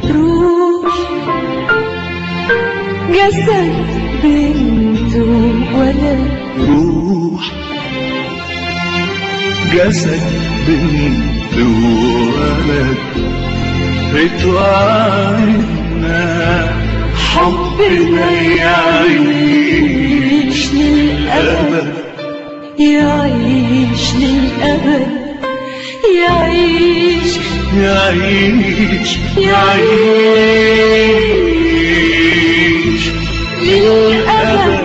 روح جسد بنت وولد روح جسد بنت وولد اتوعدنا حبنا يعيش للأبد للأبد يعيش للأبد يعيش يعيش يعيش للأبد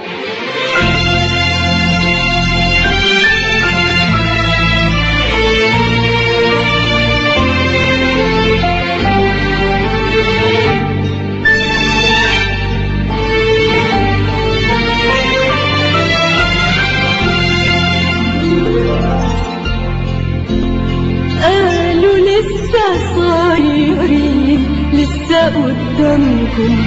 قالوا لسه صغيرين لسه قدامكم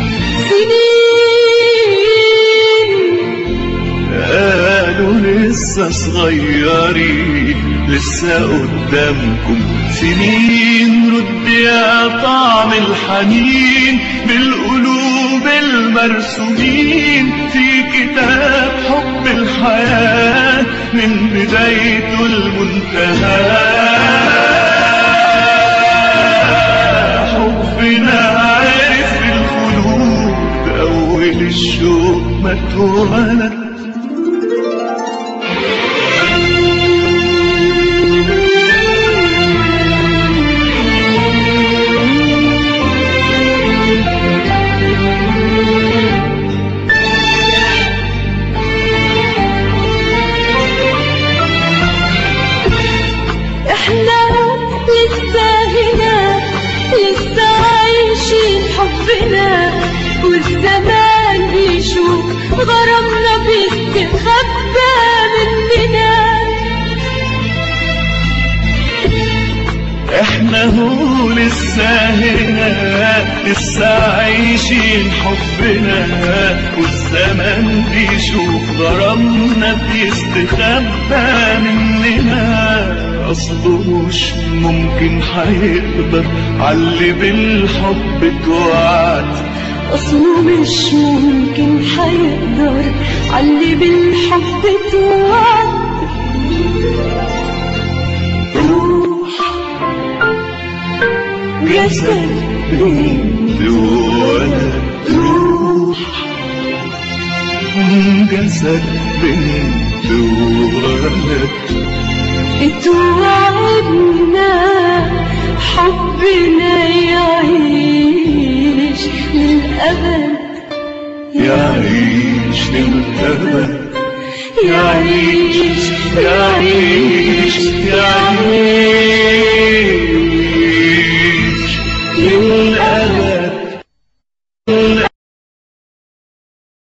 سنين قالوا لسه صغيرين لسه قدامكم سنين رد يا طعم الحنين بالقلوب المرسومين في كتاب حب الحياة من بدايته المنتهى حبنا عارف الخلود أول الشوق ما اتولد احنا لسه هنا لسه عايشين حبنا والزمان بيشوف غرامنا بيستخبى مننا احنا هو لسه هنا لسه عايشين حبنا والزمن بيشوف غرامنا بيستخبى مننا اصله مش ممكن هيقدر علي بالحب توعد اصله مش ممكن هيقدر علي بالحب توعد روح جسد بنت وولد روح جسد بنت وولد اتوعدنا حبنا يعيش للأبد يعيش للأبد يعيش يعيش يعيش يعيش